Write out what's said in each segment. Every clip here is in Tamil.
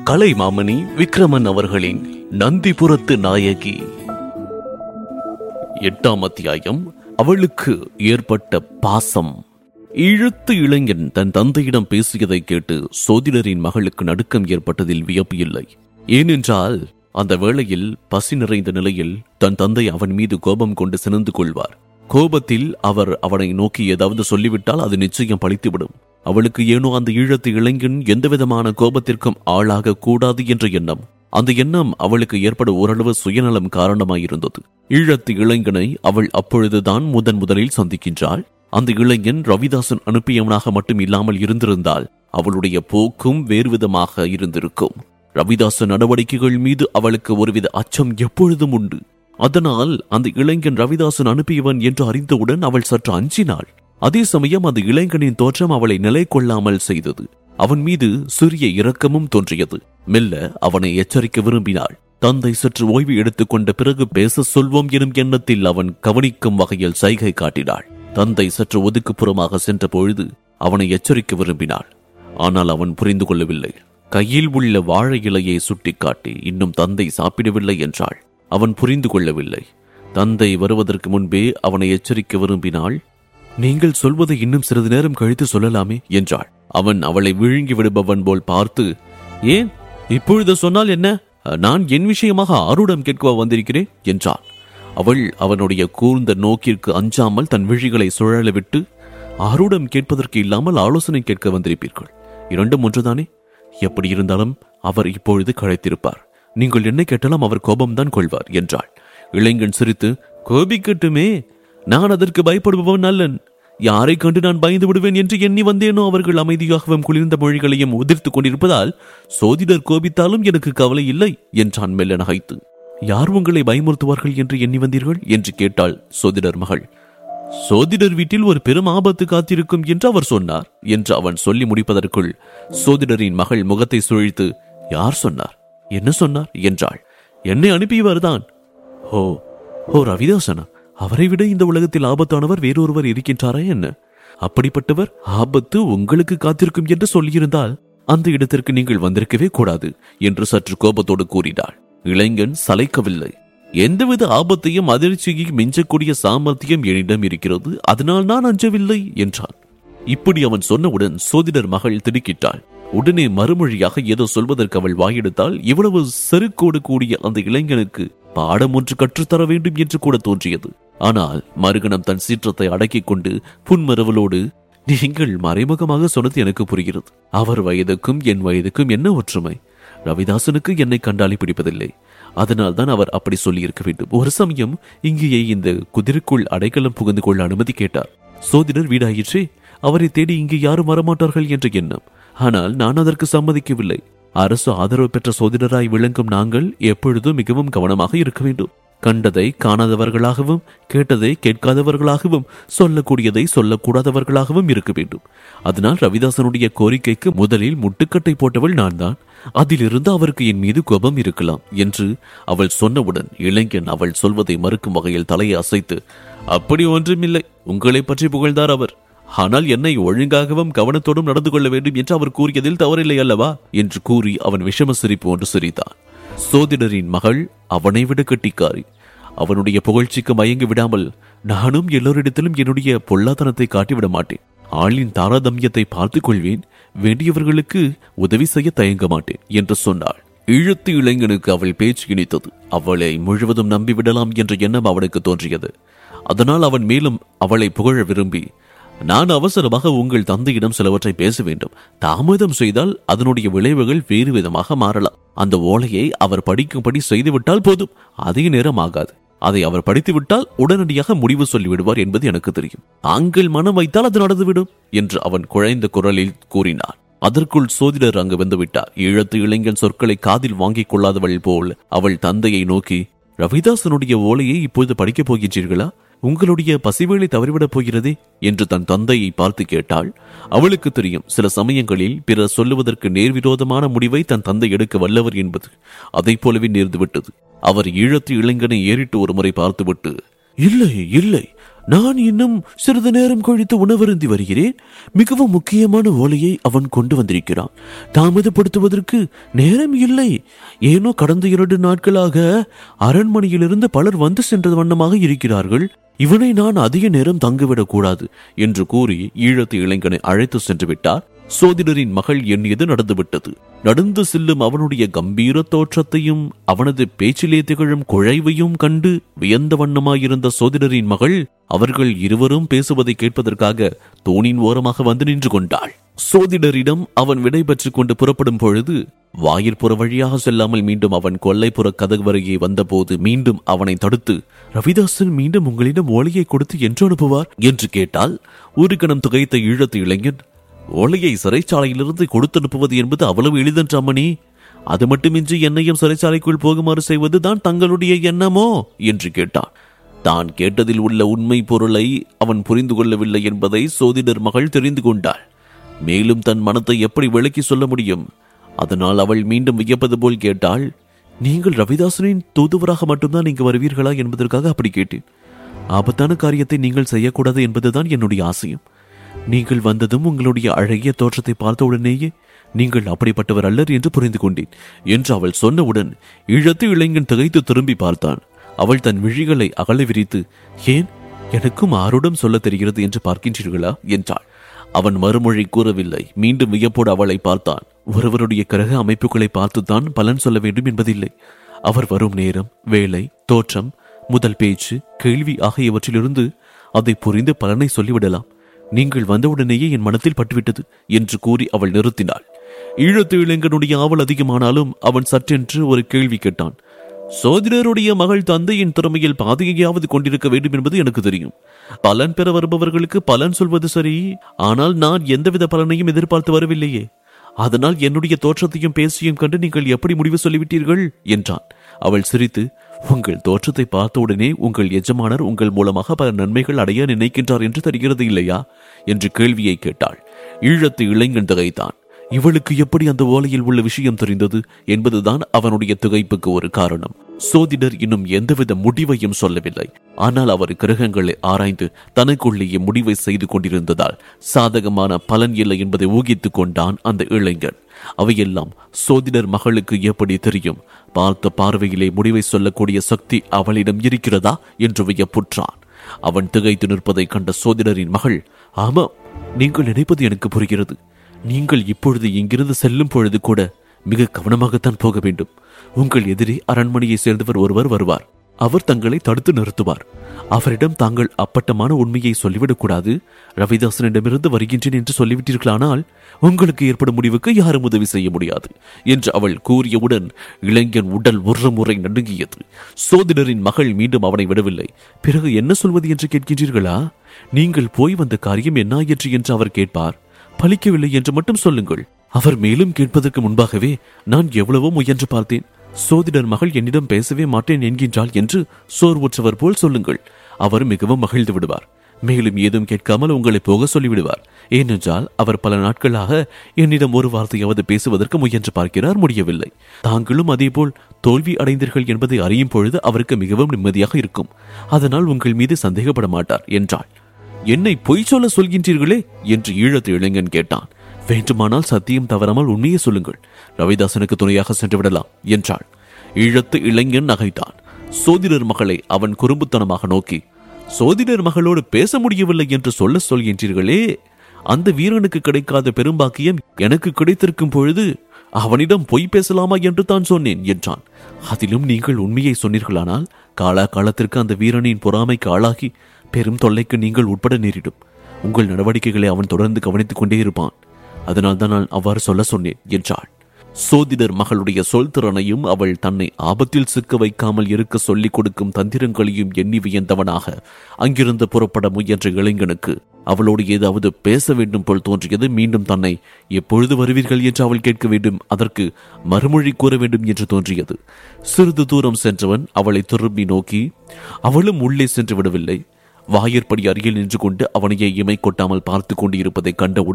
கலைமாமணி விக்ரமன் அவர்களின் நந்திபுரத்து நாயகி எட்டாம் அத்தியாயம் அவளுக்கு ஏற்பட்ட பாசம் இழுத்து இளைஞன் தன் தந்தையிடம் பேசியதை கேட்டு சோதிடரின் மகளுக்கு நடுக்கம் ஏற்பட்டதில் வியப்பு இல்லை ஏனென்றால் அந்த வேளையில் பசி நிறைந்த நிலையில் தன் தந்தை அவன் மீது கோபம் கொண்டு சினந்து கொள்வார் கோபத்தில் அவர் அவனை நோக்கி ஏதாவது சொல்லிவிட்டால் அது நிச்சயம் பழித்துவிடும் அவளுக்கு ஏனோ அந்த ஈழத்து இளைஞன் எந்தவிதமான கோபத்திற்கும் ஆளாக கூடாது என்ற எண்ணம் அந்த எண்ணம் அவளுக்கு ஏற்பட ஓரளவு சுயநலம் காரணமாயிருந்தது ஈழத்து இளைஞனை அவள் அப்பொழுதுதான் முதன் முதலில் சந்திக்கின்றாள் அந்த இளைஞன் ரவிதாசன் அனுப்பியவனாக மட்டும் இல்லாமல் இருந்திருந்தால் அவளுடைய போக்கும் வேறுவிதமாக இருந்திருக்கும் ரவிதாசன் நடவடிக்கைகள் மீது அவளுக்கு ஒருவித அச்சம் எப்பொழுதும் உண்டு அதனால் அந்த இளைஞன் ரவிதாசன் அனுப்பியவன் என்று அறிந்தவுடன் அவள் சற்று அஞ்சினாள் அதே சமயம் அந்த இளைஞனின் தோற்றம் அவளை நிலை கொள்ளாமல் செய்தது அவன் மீது சிறிய இரக்கமும் தோன்றியது மெல்ல அவனை எச்சரிக்க விரும்பினாள் தந்தை சற்று ஓய்வு எடுத்துக்கொண்ட பிறகு பேச சொல்வோம் எனும் எண்ணத்தில் அவன் கவனிக்கும் வகையில் சைகை காட்டினாள் தந்தை சற்று ஒதுக்குப்புறமாக சென்ற பொழுது அவனை எச்சரிக்க விரும்பினாள் ஆனால் அவன் புரிந்து கொள்ளவில்லை கையில் உள்ள வாழை இலையை சுட்டிக்காட்டி இன்னும் தந்தை சாப்பிடவில்லை என்றாள் அவன் புரிந்து கொள்ளவில்லை தந்தை வருவதற்கு முன்பே அவனை எச்சரிக்க விரும்பினாள் நீங்கள் சொல்வதை இன்னும் சிறிது நேரம் கழித்து சொல்லலாமே என்றாள் அவன் அவளை விழுங்கி விடுபவன் போல் பார்த்து ஏன் இப்பொழுது சொன்னால் என்ன நான் என் விஷயமாக ஆருடம் கேட்க வந்திருக்கிறேன் என்றான் அவள் அவனுடைய கூர்ந்த நோக்கிற்கு அஞ்சாமல் தன் விழிகளை சுழல விட்டு ஆருடம் கேட்பதற்கு இல்லாமல் ஆலோசனை கேட்க வந்திருப்பீர்கள் இரண்டும் ஒன்றுதானே எப்படி இருந்தாலும் அவர் இப்பொழுது கழைத்திருப்பார் நீங்கள் என்ன கேட்டாலும் அவர் கோபம்தான் கொள்வார் என்றாள் இளைஞன் சிரித்து கோபிக்கட்டுமே நான் அதற்கு பயப்படுபவன் அல்லன் யாரை கண்டு நான் பயந்து விடுவேன் என்று எண்ணி வந்தேனோ அவர்கள் அமைதியாகவும் குளிர்ந்த மொழிகளையும் உதிர்த்து கொண்டிருப்பதால் சோதிடர் கோபித்தாலும் எனக்கு கவலை இல்லை என்றான் மெல்ல நகைத்து யார் உங்களை பயமுறுத்துவார்கள் என்று எண்ணி வந்தீர்கள் என்று கேட்டாள் சோதிடர் மகள் சோதிடர் வீட்டில் ஒரு பெரும் ஆபத்து காத்திருக்கும் என்று அவர் சொன்னார் என்று அவன் சொல்லி முடிப்பதற்குள் சோதிடரின் மகள் முகத்தை சுழித்து யார் சொன்னார் என்ன சொன்னார் என்றாள் என்னை அனுப்பியவர்தான் ஓ ஓ ரவிதாசனா அவரை விட இந்த உலகத்தில் ஆபத்தானவர் வேறொருவர் இருக்கின்றாரா என்ன அப்படிப்பட்டவர் ஆபத்து உங்களுக்கு காத்திருக்கும் என்று சொல்லியிருந்தால் அந்த இடத்திற்கு நீங்கள் வந்திருக்கவே கூடாது என்று சற்று கோபத்தோடு கூறினாள் இளைஞன் சளைக்கவில்லை எந்தவித ஆபத்தையும் அதிர்ச்சியையும் மிஞ்சக்கூடிய சாமர்த்தியம் என்னிடம் இருக்கிறது அதனால் நான் அஞ்சவில்லை என்றான் இப்படி அவன் சொன்னவுடன் சோதிடர் மகள் திடுக்கிட்டாள் உடனே மறுமொழியாக ஏதோ சொல்வதற்கு அவள் வாயெடுத்தால் இவ்வளவு செருக்கோடு கூடிய அந்த இளைஞனுக்கு பாடம் ஒன்று கற்றுத்தர வேண்டும் என்று கூட தோன்றியது ஆனால் மறுகணம் தன் சீற்றத்தை அடக்கிக் கொண்டு புன்மரவலோடு நீங்கள் மறைமுகமாக சொன்னது எனக்கு புரிகிறது அவர் வயதுக்கும் என் வயதுக்கும் என்ன ஒற்றுமை ரவிதாசனுக்கு என்னை கண்டாலே பிடிப்பதில்லை அதனால் தான் அவர் அப்படி சொல்லியிருக்க வேண்டும் ஒரு சமயம் இங்கேயே இந்த குதிரைக்குள் அடைக்கலம் புகுந்து கொள்ள அனுமதி கேட்டார் சோதிடர் வீடாயிற்றே அவரை தேடி இங்கு யாரும் வரமாட்டார்கள் என்ற எண்ணம் ஆனால் நான் அதற்கு சம்மதிக்கவில்லை அரசு ஆதரவு பெற்ற சோதிடராய் விளங்கும் நாங்கள் எப்பொழுதும் மிகவும் கவனமாக இருக்க வேண்டும் கண்டதை காணாதவர்களாகவும் கேட்டதை கேட்காதவர்களாகவும் சொல்லக்கூடியதை சொல்லக்கூடாதவர்களாகவும் இருக்க வேண்டும் அதனால் ரவிதாசனுடைய கோரிக்கைக்கு முதலில் முட்டுக்கட்டை போட்டவள் நான் தான் அதிலிருந்து அவருக்கு என் மீது கோபம் இருக்கலாம் என்று அவள் சொன்னவுடன் இளைஞன் அவள் சொல்வதை மறுக்கும் வகையில் தலையை அசைத்து அப்படி ஒன்றுமில்லை உங்களை பற்றி புகழ்ந்தார் அவர் ஆனால் என்னை ஒழுங்காகவும் கவனத்தோடும் நடந்து கொள்ள வேண்டும் என்று அவர் கூறியதில் தவறில்லை அல்லவா என்று கூறி அவன் விஷம சிரிப்பு ஒன்று சிரித்தான் சோதிடரின் மகள் அவனை விட கட்டிக்காரி அவனுடைய புகழ்ச்சிக்கு மயங்கி விடாமல் நானும் எல்லோரிடத்திலும் என்னுடைய பொல்லாதனத்தை காட்டிவிட மாட்டேன் ஆளின் தாராதமியத்தை பார்த்துக் கொள்வேன் வேண்டியவர்களுக்கு உதவி செய்ய தயங்க மாட்டேன் என்று சொன்னாள் இழுத்து இளைஞனுக்கு அவள் பேச்சு இனித்தது அவளை முழுவதும் நம்பிவிடலாம் என்ற எண்ணம் அவனுக்கு தோன்றியது அதனால் அவன் மேலும் அவளை புகழ விரும்பி நான் அவசரமாக உங்கள் தந்தையிடம் சிலவற்றை பேச வேண்டும் தாமதம் செய்தால் அதனுடைய விளைவுகள் வேறு விதமாக மாறலாம் அந்த ஓலையை அவர் படிக்கும்படி செய்துவிட்டால் போதும் அதிக நேரம் ஆகாது அதை அவர் படித்துவிட்டால் உடனடியாக முடிவு சொல்லிவிடுவார் என்பது எனக்கு தெரியும் தாங்கள் மனம் வைத்தால் அது நடந்துவிடும் என்று அவன் குழைந்த குரலில் கூறினார் அதற்குள் சோதிடர் அங்கு வந்துவிட்டார் ஈழத்து இளைஞன் சொற்களை காதில் வாங்கிக் கொள்ளாதவள் போல் அவள் தந்தையை நோக்கி ரவிதாசனுடைய ஓலையை இப்பொழுது படிக்கப் போகின்றீர்களா உங்களுடைய பசிவேளை தவறிவிடப் போகிறதே என்று தன் தந்தையை பார்த்து கேட்டாள் அவளுக்கு தெரியும் சில சமயங்களில் பிறர் சொல்லுவதற்கு நேர்விரோதமான முடிவை தன் தந்தை எடுக்க வல்லவர் என்பது அதைப் போலவே நேர்ந்து விட்டது அவர் ஈழத்து இளைஞனை ஏறிட்டு ஒரு முறை பார்த்துவிட்டு இல்லை இல்லை நான் இன்னும் சிறிது நேரம் கழித்து உணவருந்தி வருகிறேன் மிகவும் முக்கியமான ஓலையை அவன் கொண்டு வந்திருக்கிறான் தாமதப்படுத்துவதற்கு நேரம் இல்லை ஏனோ கடந்த இரண்டு நாட்களாக அரண்மனையிலிருந்து பலர் வந்து சென்ற வண்ணமாக இருக்கிறார்கள் இவனை நான் அதிக நேரம் தங்கிவிடக் கூடாது என்று கூறி ஈழத்து இளைஞனை அழைத்து சென்று விட்டார் சோதிடரின் மகள் எண்ணியது நடந்துவிட்டது நடந்து செல்லும் அவனுடைய கம்பீர தோற்றத்தையும் அவனது பேச்சிலே திகழும் குழைவையும் கண்டு வியந்த வண்ணமாயிருந்த சோதிடரின் மகள் அவர்கள் இருவரும் பேசுவதை கேட்பதற்காக தூணின் ஓரமாக வந்து நின்று கொண்டாள் சோதிடரிடம் அவன் விடை பெற்றுக் கொண்டு புறப்படும் பொழுது வாயிற்புற வழியாக செல்லாமல் மீண்டும் அவன் கொல்லைப்புற கதவு வரையே வந்தபோது மீண்டும் அவனை தடுத்து ரவிதாசன் மீண்டும் உங்களிடம் ஓலையை கொடுத்து என்று அனுப்புவார் என்று கேட்டால் ஒரு கணம் துகைத்த ஈழத்து இளைஞன் ஓலையை சிறைச்சாலையிலிருந்து கொடுத்து அனுப்புவது என்பது அவ்வளவு எளிதன்று அம்மணி அது மட்டுமின்றி என்னையும் சிறைச்சாலைக்குள் போகுமாறு செய்வது தான் தங்களுடைய எண்ணமோ என்று கேட்டான் தான் கேட்டதில் உள்ள உண்மை பொருளை அவன் புரிந்து கொள்ளவில்லை என்பதை சோதிடர் மகள் தெரிந்து கொண்டாள் மேலும் தன் மனத்தை எப்படி விளக்கி சொல்ல முடியும் அதனால் அவள் மீண்டும் வியப்பது போல் கேட்டாள் நீங்கள் ரவிதாசனின் தூதுவராக மட்டும்தான் இங்கு வருவீர்களா என்பதற்காக அப்படி கேட்டேன் ஆபத்தான காரியத்தை நீங்கள் செய்யக்கூடாது என்பதுதான் என்னுடைய ஆசையும் நீங்கள் வந்ததும் உங்களுடைய அழகிய தோற்றத்தை பார்த்த உடனேயே நீங்கள் அப்படிப்பட்டவர் அல்லர் என்று புரிந்து கொண்டேன் என்று அவள் சொன்னவுடன் இழத்து இளைஞன் திகைத்து திரும்பி பார்த்தான் அவள் தன் விழிகளை அகல விரித்து ஏன் எனக்கும் ஆருடம் சொல்ல தெரிகிறது என்று பார்க்கின்றீர்களா என்றாள் அவன் மறுமொழி கூறவில்லை மீண்டும் வியப்போடு அவளை பார்த்தான் ஒருவருடைய கிரக அமைப்புகளை பார்த்துத்தான் பலன் சொல்ல வேண்டும் என்பதில்லை அவர் வரும் நேரம் வேலை தோற்றம் முதல் பேச்சு கேள்வி ஆகியவற்றிலிருந்து அதை புரிந்து பலனை சொல்லிவிடலாம் நீங்கள் வந்தவுடனேயே என் மனத்தில் பட்டுவிட்டது என்று கூறி அவள் நிறுத்தினாள் ஈழத்து இளைஞனுடைய ஆவல் அதிகமானாலும் அவன் சற்றென்று ஒரு கேள்வி கேட்டான் சோதிடருடைய மகள் தந்தையின் திறமையில் பாதையாவது கொண்டிருக்க வேண்டும் என்பது எனக்கு தெரியும் பலன் பெற வருபவர்களுக்கு பலன் சொல்வது சரி ஆனால் நான் எந்தவித பலனையும் எதிர்பார்த்து வரவில்லையே அதனால் என்னுடைய தோற்றத்தையும் பேசியும் கண்டு நீங்கள் எப்படி முடிவு சொல்லிவிட்டீர்கள் என்றான் அவள் சிரித்து உங்கள் தோற்றத்தை பார்த்தவுடனே உங்கள் எஜமானர் உங்கள் மூலமாக பல நன்மைகள் அடைய நினைக்கின்றார் என்று தெரிகிறது இல்லையா என்று கேள்வியை கேட்டாள் ஈழத்து இளைஞன் திகைத்தான் இவளுக்கு எப்படி அந்த ஓலையில் உள்ள விஷயம் தெரிந்தது என்பதுதான் அவனுடைய திகைப்புக்கு ஒரு காரணம் சோதிடர் இன்னும் எந்தவித முடிவையும் சொல்லவில்லை ஆனால் அவர் கிரகங்களை ஆராய்ந்து தனக்குள்ளேயே முடிவை செய்து கொண்டிருந்ததால் சாதகமான பலன் இல்லை என்பதை ஊகித்துக் கொண்டான் அந்த இளைஞன் அவையெல்லாம் சோதிடர் மகளுக்கு எப்படி தெரியும் பார்த்த பார்வையிலே முடிவை சொல்லக்கூடிய சக்தி அவளிடம் இருக்கிறதா என்று வியப்புற்றான் அவன் திகைத்து நிற்பதை கண்ட சோதிடரின் மகள் ஆமாம் நீங்கள் நினைப்பது எனக்கு புரிகிறது நீங்கள் இப்பொழுது இங்கிருந்து செல்லும் பொழுது கூட மிக கவனமாகத்தான் போக வேண்டும் உங்கள் எதிரே அரண்மனையை சேர்ந்தவர் ஒருவர் வருவார் அவர் தங்களை தடுத்து நிறுத்துவார் அவரிடம் தாங்கள் அப்பட்டமான உண்மையை சொல்லிவிடக்கூடாது ரவிதாசனிடமிருந்து வருகின்றேன் என்று சொல்லிவிட்டீர்களானால் உங்களுக்கு ஏற்படும் முடிவுக்கு யாரும் உதவி செய்ய முடியாது என்று அவள் கூறியவுடன் இளைஞன் உடல் ஒரு முறை நடுங்கியது சோதிடரின் மகள் மீண்டும் அவனை விடவில்லை பிறகு என்ன சொல்வது என்று கேட்கின்றீர்களா நீங்கள் போய் வந்த காரியம் என்னாயிற்று என்று அவர் கேட்பார் பலிக்கவில்லை என்று மட்டும் சொல்லுங்கள் அவர் மேலும் கேட்பதற்கு முன்பாகவே நான் எவ்வளவோ முயன்று பார்த்தேன் சோதிடர் மகள் என்னிடம் பேசவே மாட்டேன் என்கின்றாள் என்று சோர்வுற்றவர் போல் சொல்லுங்கள் அவர் மிகவும் மகிழ்ந்து விடுவார் மேலும் ஏதும் கேட்காமல் உங்களை போக சொல்லிவிடுவார் ஏனென்றால் அவர் பல நாட்களாக என்னிடம் ஒரு வார்த்தையாவது பேசுவதற்கு முயன்று பார்க்கிறார் முடியவில்லை தாங்களும் அதேபோல் தோல்வி அடைந்தீர்கள் என்பதை அறியும் பொழுது அவருக்கு மிகவும் நிம்மதியாக இருக்கும் அதனால் உங்கள் மீது சந்தேகப்பட மாட்டார் என்றாள் என்னை பொய் சொல்ல சொல்கின்றீர்களே என்று ஈழத்து இளைஞன் கேட்டான் வேண்டுமானால் சத்தியம் தவறாமல் உண்மையை சொல்லுங்கள் ரவிதாசனுக்கு துணையாக சென்று விடலாம் என்றாள் ஈழத்து இளைஞன் நகைத்தான் சோதிடர் மகளை அவன் குறும்புத்தனமாக நோக்கி சோதிடர் மகளோடு பேச முடியவில்லை என்று சொல்ல சொல்கின்றீர்களே அந்த வீரனுக்கு கிடைக்காத பெரும்பாக்கியம் எனக்கு கிடைத்திருக்கும் பொழுது அவனிடம் பொய் பேசலாமா என்று தான் சொன்னேன் என்றான் அதிலும் நீங்கள் உண்மையை சொன்னீர்களானால் காலா காலத்திற்கு அந்த வீரனின் பொறாமைக்கு ஆளாகி பெரும் தொல்லைக்கு நீங்கள் உட்பட நேரிடும் உங்கள் நடவடிக்கைகளை அவன் தொடர்ந்து கவனித்துக் கொண்டே இருப்பான் அதனால் தான் நான் அவ்வாறு சொல்ல சொன்னேன் என்றாள் சோதிடர் மகளுடைய சொல் திறனையும் அவள் தன்னை ஆபத்தில் சிக்க வைக்காமல் இருக்க சொல்லிக் கொடுக்கும் தந்திரங்களையும் எண்ணி வியந்தவனாக அங்கிருந்து புறப்பட முயன்ற இளைஞனுக்கு அவளோடு ஏதாவது பேச வேண்டும் போல் தோன்றியது மீண்டும் தன்னை எப்பொழுது வருவீர்கள் என்று அவள் கேட்க வேண்டும் அதற்கு மறுமொழி கூற வேண்டும் என்று தோன்றியது சிறிது தூரம் சென்றவன் அவளை திரும்பி நோக்கி அவளும் உள்ளே சென்று விடவில்லை வாயிற்படி அருகில் நின்று கொண்டு அவனையே இமை கொட்டாமல் பார்த்து கொண்டு இருப்பதை கண்டவுடன்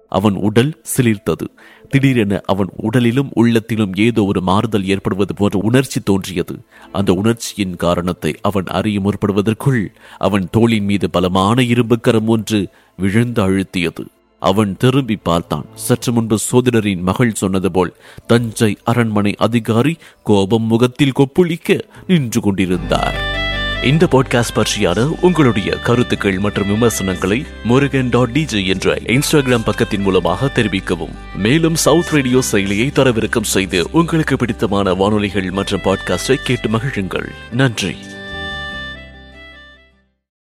அவன் உடல் சிலிர்த்தது திடீரென அவன் உடலிலும் உள்ளத்திலும் ஏதோ ஒரு மாறுதல் ஏற்படுவது போன்ற உணர்ச்சி தோன்றியது அந்த உணர்ச்சியின் காரணத்தை அவன் அறிய முற்படுவதற்குள் அவன் தோளின் மீது பலமான இரும்பு கரம் ஒன்று விழுந்து அழுத்தியது அவன் திரும்பி பார்த்தான் சற்று முன்பு சோதரரின் மகள் சொன்னது போல் தஞ்சை அரண்மனை அதிகாரி கோபம் முகத்தில் கொப்புளிக்க நின்று கொண்டிருந்தார் இந்த பாட்காஸ்ட் பற்றியான உங்களுடைய கருத்துக்கள் மற்றும் விமர்சனங்களை முருகன் டாட் டிஜே என்ற இன்ஸ்டாகிராம் பக்கத்தின் மூலமாக தெரிவிக்கவும் மேலும் சவுத் ரேடியோ செயலியை தரவிறக்கம் செய்து உங்களுக்கு பிடித்தமான வானொலிகள் மற்றும் பாட்காஸ்டை கேட்டு மகிழுங்கள் நன்றி